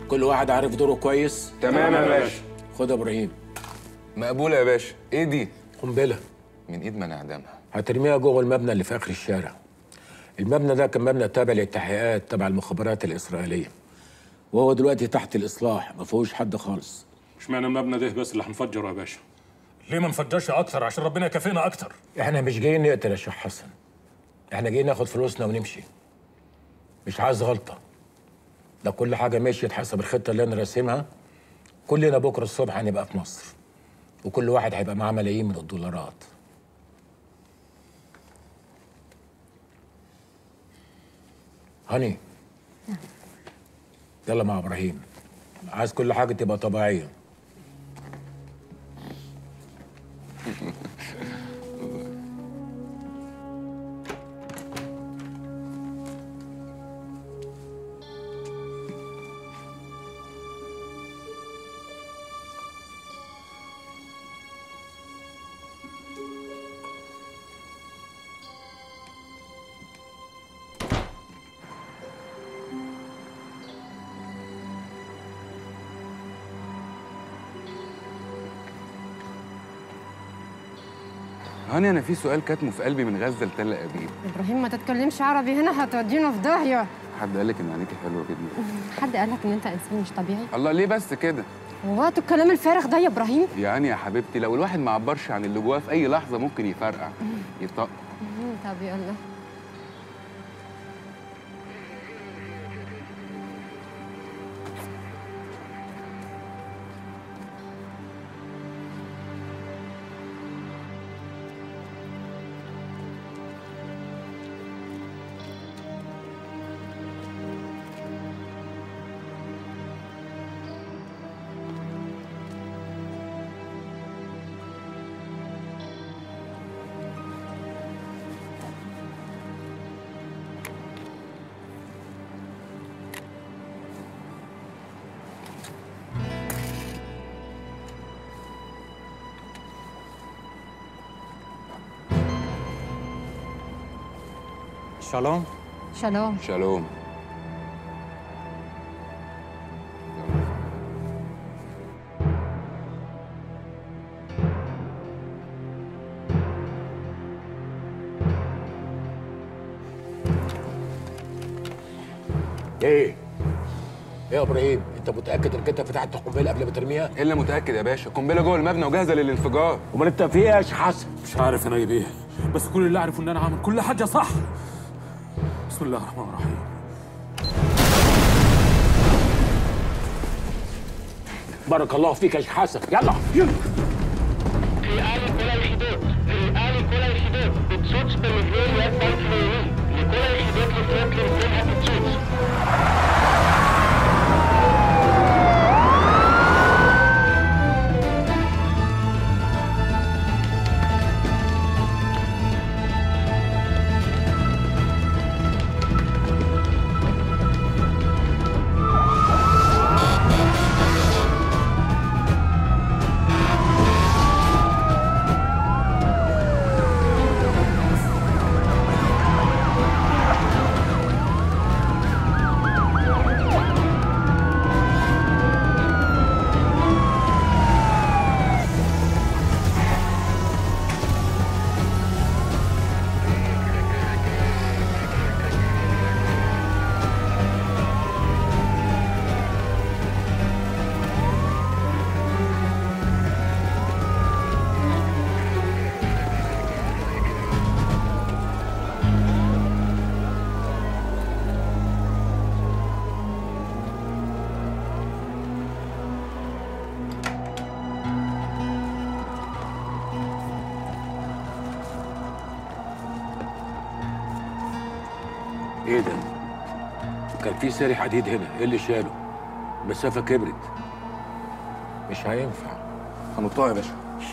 كل واحد عارف دوره كويس تمام يا باشا خد يا ابراهيم مقبولة يا باشا ايه دي؟ قنبله من ايد من اعدامها هترميها جوه المبنى اللي في اخر الشارع المبنى ده كان مبنى تابع للتحقيقات تبع المخابرات الاسرائيليه وهو دلوقتي تحت الاصلاح ما فيهوش حد خالص اشمعنى المبنى ده بس اللي هنفجره يا باشا ليه ما نفجرش اكتر عشان ربنا يكافئنا اكتر احنا مش جايين نقتل يا شيخ حسن احنا جايين ناخد فلوسنا ونمشي مش عايز غلطه لو كل حاجه مشيت حسب الخطه اللي انا راسمها كلنا بكره الصبح هنبقى في مصر وكل واحد هيبقى معاه ملايين من الدولارات هاني يلا مع ابراهيم عايز كل حاجه تبقى طبيعيه هاني انا في سؤال كاتمه في قلبي من غزة لتل ابيب ابراهيم ما تتكلمش عربي هنا هتودينا في داهيه حد قال لك ان عينيكي حلوة جدا حد قالك ان انت انسان مش طبيعي الله ليه بس كده؟ وقت الكلام الفارغ ده يا ابراهيم يعني يا حبيبتي لو الواحد ما عبرش عن اللي جواه في اي لحظة ممكن يفرقع يطق مم، طب يلا שלום. شالوم شالوم ايه ايه يا ابراهيم انت متاكد انك انت فتحت القنبله قبل ما ترميها الا متأكد يا باشا قنبلة جوه المبنى وجاهزة للانفجار امال انت في ايه يا شيخ حسن مش عارف انا ايه بس كل اللي اعرفه ان انا عامل كل حاجه صح بسم الله الرحمن الرحيم بارك الله فيك يا شيخ حسن يلا يلا קריאה לכל היחידות, קריאה לכל היחידות, פיצוץ במבנה יד בנק לאומי, לכל היחידות לפנות למקום הפיצוץ. ايه ده كان في ساري حديد هنا ايه اللي شاله المسافه كبرت مش هينفع هنطها يا باشا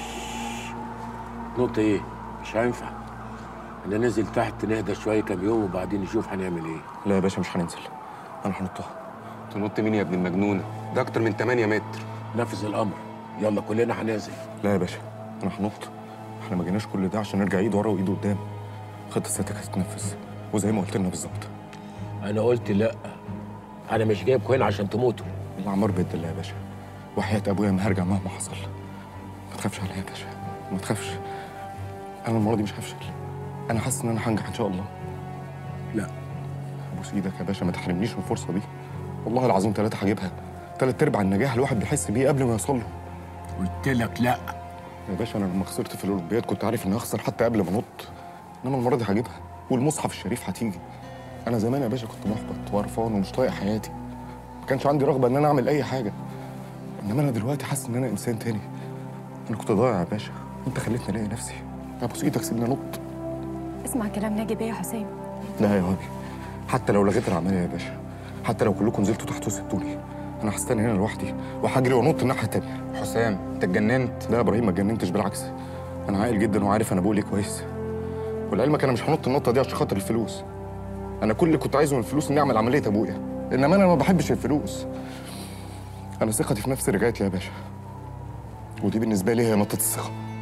نقطة ايه مش هينفع انا نازل تحت نهدى شويه كام يوم وبعدين نشوف هنعمل ايه لا يا باشا مش هننزل انا هنطها تنط مين يا ابن المجنونة ده اكتر من 8 متر نفذ الامر يلا كلنا هننزل لا يا باشا انا هنط احنا ما جيناش كل ده عشان نرجع ايد ورا وايد قدام خطه سيادتك هتتنفذ وزي ما قلت لنا بالظبط انا قلت لا انا مش جايبكم هنا عشان تموتوا العمار بيد الله يا باشا وحياة ابويا ما هرجع مهما حصل ما تخافش عليا يا باشا ما تخافش انا المره دي مش هفشل انا حاسس ان انا هنجح ان شاء الله لا ابوس ايدك يا باشا ما تحرمنيش من الفرصه دي والله العظيم ثلاثه هجيبها ثلاث ارباع النجاح الواحد بيحس بيه قبل ما يوصل له قلت لك لا يا باشا انا لما خسرت في الاولمبياد كنت عارف اني هخسر حتى قبل ما انط انما المره دي هجيبها والمصحف الشريف هتيجي انا زمان يا باشا كنت محبط وقرفان ومش طايق حياتي ما كانش عندي رغبه ان انا اعمل اي حاجه انما انا دلوقتي حاسس ان انا انسان تاني انا كنت ضايع يا باشا وانت خليتني الاقي نفسي ابوس ايدك سيبني انط اسمع كلام ناجي بيه يا حسام لا يا هابي حتى لو لغيت العمليه يا باشا حتى لو كلكم نزلتوا تحت وسبتوني انا هستنى هنا لوحدي وهجري وانط الناحيه التانيه حسام انت اتجننت لا يا ابراهيم ما اتجننتش بالعكس انا عاقل جدا وعارف انا بقول ايه كويس ولعلمك انا مش هنط النطه دي عشان خاطر الفلوس انا كل اللي كنت عايزه من الفلوس اني اعمل عمليه ابويا انما انا ما بحبش الفلوس انا ثقتي في نفسي رجعت لي يا باشا ودي بالنسبه لي هي نقطه الثقه